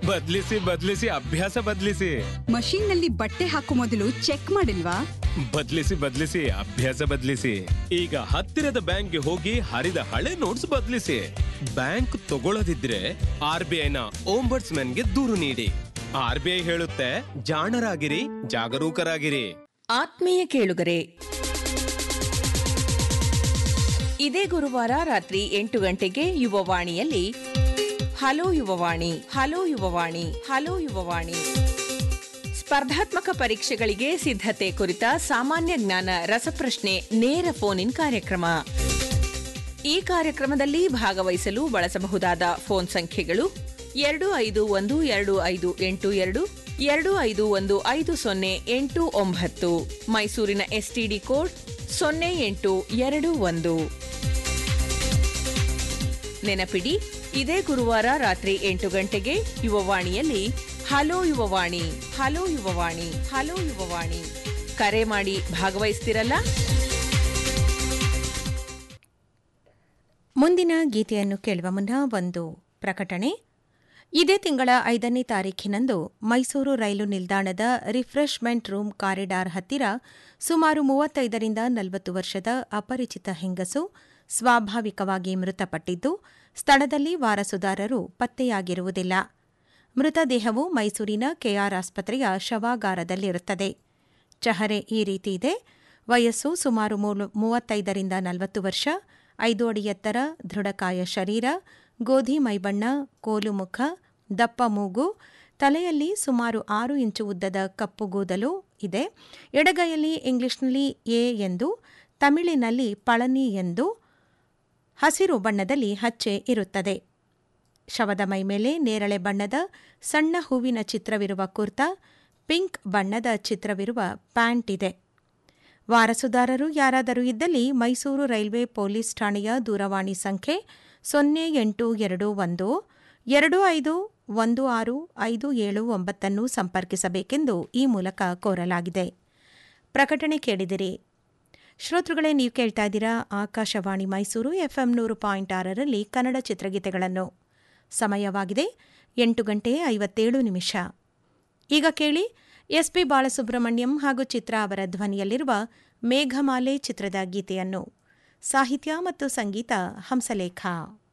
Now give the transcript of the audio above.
ಬದ್ಲಿಸಿ ಬದ್ಲಿಸಿ ಅಭ್ಯಾಸ ಬದ್ಲಿಸಿ ಮಷೀನ್ ನಲ್ಲಿ ಬಟ್ಟೆ ಹಾಕೋ ಮೊದಲು ಚೆಕ್ ಮಾಡಿಲ್ವಾ ಬದ್ಲಿಸಿ ಬದ್ಲಿಸಿ ಅಭ್ಯಾಸ ಬದ್ಲಿಸಿ ಈಗ ಹತ್ತಿರದ ಬ್ಯಾಂಕ್ಗೆ ಹೋಗಿ ಹರಿದ ಹಳೆ ನೋಟ್ಸ್ ಬದ್ಲಿಸಿ ಬ್ಯಾಂಕ್ ತಗೊಳ್ಳದಿದ್ರೆ ಆರ್ ಬಿ ಐನ ಗೆ ದೂರು ನೀಡಿ ಆರ್ ಬಿ ಐ ಹೇಳುತ್ತೆ ಜಾಣರಾಗಿರಿ ಜಾಗರೂಕರಾಗಿರಿ ಆತ್ಮೀಯ ಕೇಳುಗರೆ ಇದೇ ಗುರುವಾರ ರಾತ್ರಿ ಎಂಟು ಗಂಟೆಗೆ ಯುವವಾಣಿಯಲ್ಲಿ hello Yuvavani hello Yuvavani hello Yuvavani ಸ್ಪರ್ಧಾತ್ಮಕ ಪರೀಕ್ಷೆಗಳಿಗೆ ಸಿದ್ಧತೆ ಕುರಿತ ಸಾಮಾನ್ಯ ಜ್ಞಾನ ರಸಪ್ರಶ್ನೆ ನೇರ ಫೋನ್ ಇನ್ ಕಾರ್ಯಕ್ರಮ ಈ ಕಾರ್ಯಕ್ರಮದಲ್ಲಿ ಭಾಗವಹಿಸಲು ಬಳಸಬಹುದಾದ ಫೋನ್ ಸಂಖ್ಯೆಗಳು ಎರಡು ಐದು ಒಂದು ಎರಡು ಐದು ಎಂಟು ಎರಡು ಎರಡು ಐದು ಒಂದು ಐದು ಸೊನ್ನೆ ಎಂಟು ಒಂಬತ್ತು ಮೈಸೂರಿನ ಎಸ್ಟಿಡಿ ಕೋಡ್ ಸೊನ್ನೆ ಎಂಟು ಎರಡು ಒಂದು ನೆನಪಿಡಿ ಇದೇ ಗುರುವಾರ ರಾತ್ರಿ ಎಂಟು ಗಂಟೆಗೆ ಯುವವಾಣಿಯಲ್ಲಿ hello Yuvavani hello Yuvavani hello Yuvavani ಕರೆ ಮಾಡಿ ಭಾಗವಹಿಸ್ತಿರಲ್ಲ ಮುಂದಿನ ಗೀತೆಯನ್ನು ಕೇಳುವ ಮುನ್ನ ಒಂದು ಪ್ರಕಟಣೆ ಇದೇ ತಿಂಗಳ ಐದನೇ ತಾರೀಖಿನಂದು ಮೈಸೂರು ರೈಲು ನಿಲ್ದಾಣದ ರಿಫ್ರೆಶ್ಮೆಂಟ್ ರೂಮ್ ಕಾರಿಡಾರ್ ಹತ್ತಿರ ಸುಮಾರು ಮೂವತ್ತೈದರಿಂದ ನಲವತ್ತು ವರ್ಷದ ಅಪರಿಚಿತ ಹೆಂಗಸು ಸ್ವಾಭಾವಿಕವಾಗಿ ಮೃತಪಟ್ಟಿದ್ದು ಸ್ಥಳದಲ್ಲಿ ವಾರಸುದಾರರು ಪತ್ತೆಯಾಗಿರುವುದಿಲ್ಲ ಮೃತದೇಹವು ಮೈಸೂರಿನ ಕೆಆರ್ ಆಸ್ಪತ್ರೆಯ ಶವಾಗಾರದಲ್ಲಿರುತ್ತದೆ ಚಹರೆ ಈ ರೀತಿ ಇದೆ ವಯಸ್ಸು ಸುಮಾರು ಮೂಲು- ಮೂವತ್ತೈದರಿಂದ ನಲವತ್ತು ವರ್ಷ ಐದು ಅಡಿ ಎತ್ತರ ದೃಢಕಾಯ ಶರೀರ ಗೋಧಿ ಮೈಬಣ್ಣ ಕೋಲು ಮುಖ ದಪ್ಪ ಮೂಗು ತಲೆಯಲ್ಲಿ ಸುಮಾರು ಆರು ಇಂಚು ಉದ್ದದ ಕಪ್ಪು ಕೂದಲು ಇದೆ ಎಡಗೈಯಲ್ಲಿ ಇಂಗ್ಲಿಷ್ನಲ್ಲಿ ಎ ಎಂದು ತಮಿಳಿನಲ್ಲಿ ಪಳನಿ ಎಂದು ಹಸಿರು ಬಣ್ಣದಲ್ಲಿ ಹಚ್ಚೆ ಇರುತ್ತದೆ ಶವದ ಮೈಮೇಲೆ ನೇರಳೆ ಬಣ್ಣದ ಸಣ್ಣ ಹೂವಿನ ಚಿತ್ರವಿರುವ ಕುರ್ತಾ ಪಿಂಕ್ ಬಣ್ಣದ ಚಿತ್ರವಿರುವ ಪ್ಯಾಂಟ್ ಇದೆ ವಾರಸುದಾರರು ಯಾರಾದರೂ ಇದ್ದಲ್ಲಿ ಮೈಸೂರು ರೈಲ್ವೆ ಪೊಲೀಸ್ ಠಾಣೆಯ ದೂರವಾಣಿ ಸಂಖ್ಯೆ ಸೊನ್ನೆ ಎಂಟು ಎರಡು ಒಂದು ಎರಡು ಐದು ಒಂದು ಆರು ಐದು ಏಳು ಒಂಬತ್ತನ್ನು ಸಂಪರ್ಕಿಸಬೇಕೆಂದು ಈ ಮೂಲಕ ಕೋರಲಾಗಿದೆ ಪ್ರಕಟಣೆ ಕೇಳಿದಿರಿ ಶ್ರೋತೃಗಳೇ ನೀವು ಕೇಳ್ತಾ ಇದ್ದೀರಾ ಆಕಾಶವಾಣಿ ಮೈಸೂರು ಎಫ್ಎಂ ನೂರು ಪಾಯಿಂಟ್ ಆರರಲ್ಲಿ ಕನ್ನಡ ಚಿತ್ರಗೀತೆಗಳನ್ನು ಸಮಯವಾಗಿದೆ ಎಂಟು ಗಂಟೆ ಐವತ್ತೇಳು ನಿಮಿಷ ಈಗ ಕೇಳಿ ಎಸ್ಪಿ ಬಾಲಸುಬ್ರಹ್ಮಣ್ಯಂ ಹಾಗೂ ಚಿತ್ರ ಅವರ ಧ್ವನಿಯಲ್ಲಿರುವ ಮೇಘಮಾಲೆ ಚಿತ್ರದ ಗೀತೆಯನ್ನು ಸಾಹಿತ್ಯ ಮತ್ತು ಸಂಗೀತ ಹಂಸಲೇಖ